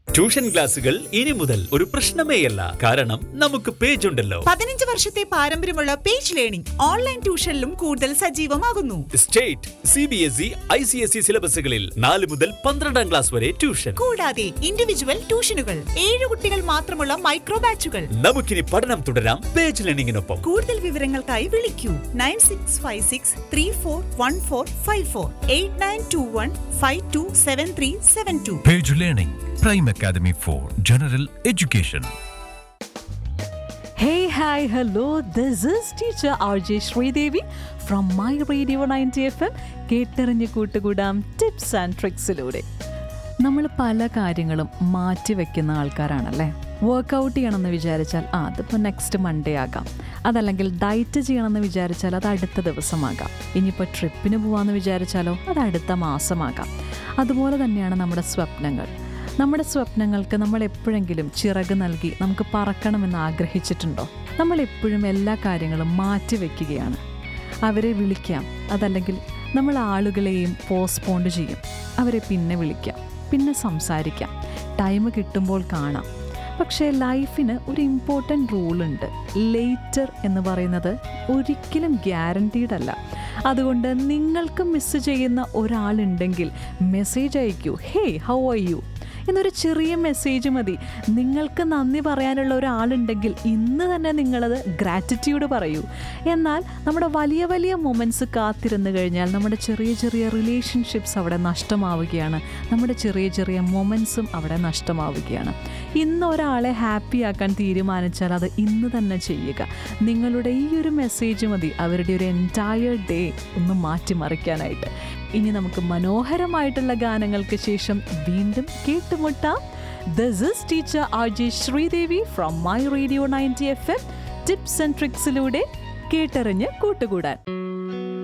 Tuition ക്ലാസുകൾ ഇനി മുതൽ ഒരു പ്രശ്നമേയല്ല കാരണം നമുക്ക് പേജ് ഉണ്ടല്ലോ പതിനഞ്ച് വർഷത്തെ പാരമ്പര്യമുള്ള പേജ് ലേണിംഗ് ഓൺലൈൻ ട്യൂഷനിലും കൂടുതൽ സജീവമാകുന്നു state C B S E I C S E സിലബസുകളിൽ നാല് മുതൽ പന്ത്രണ്ടാം ക്ലാസ് വരെ ട്യൂഷൻ കൂടാതെ ഇൻഡിവിജ്വൽ ട്യൂഷനുകൾ ഏഴ് കുട്ടികൾ മാത്രമുള്ള മൈക്രോ ബാച്ചുകൾ നമുക്കിനി പഠനം തുടരാം പേജ് ലേണിംഗിനൊപ്പം കൂടുതൽ വിവരങ്ങൾക്കായി വിളിക്കൂ nine six five six three four one four five four eight nine two one five two seven three seven two Page Learning, Prime Academy for General Education. Hey, hi, hello. This is teacher RJ Sridevi from My Radio 90 FM. കേട്ടറിഞ്ഞ് കൂട്ടുകൂടാം tips and ട്രിക്സിലൂടെ നമ്മൾ പല കാര്യങ്ങളും മാറ്റി വെക്കുന്ന ആൾക്കാരാണല്ലേ workout ചെയ്യണമെന്ന് വിചാരിച്ചാൽ ആ അതിപ്പോൾ നെക്സ്റ്റ് മൺഡേ ആകാം അതല്ലെങ്കിൽ ഡയറ്റ് ചെയ്യണമെന്ന് വിചാരിച്ചാൽ അത് അടുത്ത ദിവസമാകാം ഇനിയിപ്പോൾ ട്രിപ്പിന് പോകാമെന്ന് വിചാരിച്ചാലോ അത് അടുത്ത മാസമാകാം അതുപോലെ തന്നെയാണ് നമ്മുടെ സ്വപ്നങ്ങൾ നമ്മുടെ സ്വപ്നങ്ങൾക്ക് നമ്മൾ എപ്പോഴെങ്കിലും ചിറക് നൽകി നമുക്ക് പറക്കണമെന്ന് ആഗ്രഹിച്ചിട്ടുണ്ടോ നമ്മൾ എപ്പോഴും എല്ലാ കാര്യങ്ങളും മാറ്റി വയ്ക്കുകയാണ് അവരെ വിളിക്കാം അതല്ലെങ്കിൽ നമ്മൾ ആളുകളെയും പോസ്റ്റ്പോണ്ട് ചെയ്യും അവരെ പിന്നെ വിളിക്കാം പിന്നെ സംസാരിക്കാം ടൈം കിട്ടുമ്പോൾ കാണാം പക്ഷേ ലൈഫിന് ഒരു ഇമ്പോർട്ടൻ്റ് റൂളുണ്ട് ലേറ്റർ എന്ന് പറയുന്നത് ഒരിക്കലും ഗ്യാരണ്ടീഡ് അല്ല അതുകൊണ്ട് നിങ്ങൾക്ക് മിസ് ചെയ്യുന്ന ഒരാളുണ്ടെങ്കിൽ മെസ്സേജ് അയക്കൂ ഹേ ഹൗ ആർ യു എന്നൊരു ചെറിയ മെസ്സേജ് മതി നിങ്ങൾക്ക് നന്ദി പറയാനുള്ള ഒരാളുണ്ടെങ്കിൽ ഇന്ന് തന്നെ നിങ്ങളത് ഗ്രാറ്റിറ്റ്യൂഡ് പറയൂ എന്നാൽ നമ്മുടെ വലിയ വലിയ മൊമെൻറ്റ്സ് കാത്തിരുന്ന് കഴിഞ്ഞാൽ നമ്മുടെ ചെറിയ ചെറിയ റിലേഷൻഷിപ്സ് അവിടെ നഷ്ടമാവുകയാണ് നമ്മുടെ ചെറിയ ചെറിയ മൊമെൻറ്റ്സും അവിടെ നഷ്ടമാവുകയാണ് ഇന്ന് ഒരാളെ ഹാപ്പി ആക്കാൻ തീരുമാനിച്ചാൽ അത് ഇന്ന് തന്നെ ചെയ്യുക നിങ്ങളുടെ ഈ ഒരു മെസ്സേജ് മതി അവരുടെ ഒരു എൻറ്റയർ ഡേ ഒന്ന് മാറ്റിമറിക്കാനായിട്ട് ഇനി നമുക്ക് മനോഹരമായിട്ടുള്ള ഗാനങ്ങൾക്ക് ശേഷം വീണ്ടും കേട്ടുമുട്ടാം this is teacher R J Sreedevi from my radio ninety F M tips and ട്രിക്സിലൂടെ കേട്ടറിഞ്ഞ് കൂട്ടുകൂടാൻ